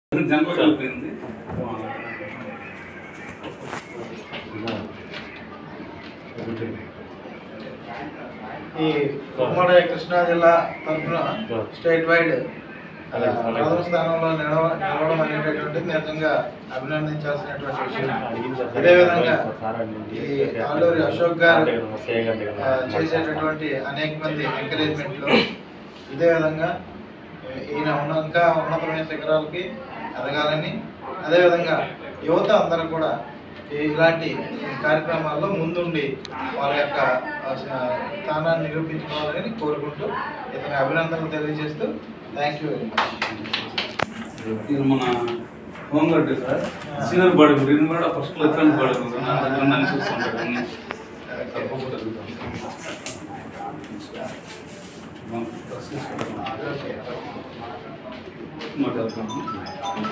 general కలిపింది ఈ ఉమ్మడి కృష్ణా జిల్లా తరఫున స్టేట్ వైడ్ ఆ, ప్రథమ స్థానంలో నిలవ నిలవడం అనేటటువంటిది నిజంగా అభినందించాల్సినటువంటి విషయం అదేవిధంగా ఈ ఆలూరి అశోక్ గారు ఆ, చేసేటటువంటి అనేక మంది ఎంకరేజ్మెంట్లు ఇదే విధంగా ఈ- ఈయన ఉన్న ఇంకా ఉన్నతమైన శిఖరాలకి ఎదగాలని అదేవిధంగా యువత అందరూ కూడా ఈ- ఇలాంటి కార్యక్రమాల్లో ముందుండి వాళ్ళ యొక్క ఆ, స- స్థానాన్ని నిరూపించుకోవాలని కోరుకుంటూ ఇతని అభినందనలు తెలియజేస్తూ థ్యాంక్ యూ వెరీ మచ్ ఇది మన హోంగార్డ్ సార్ సీనియర్ బాడీ ఇది కూడా ఫస్ట్ లెఫ్ట్ బాడీ నన్ను చూస్తుంటారు అన్ని తప్పకుండా మాట్లాడుతున్నాను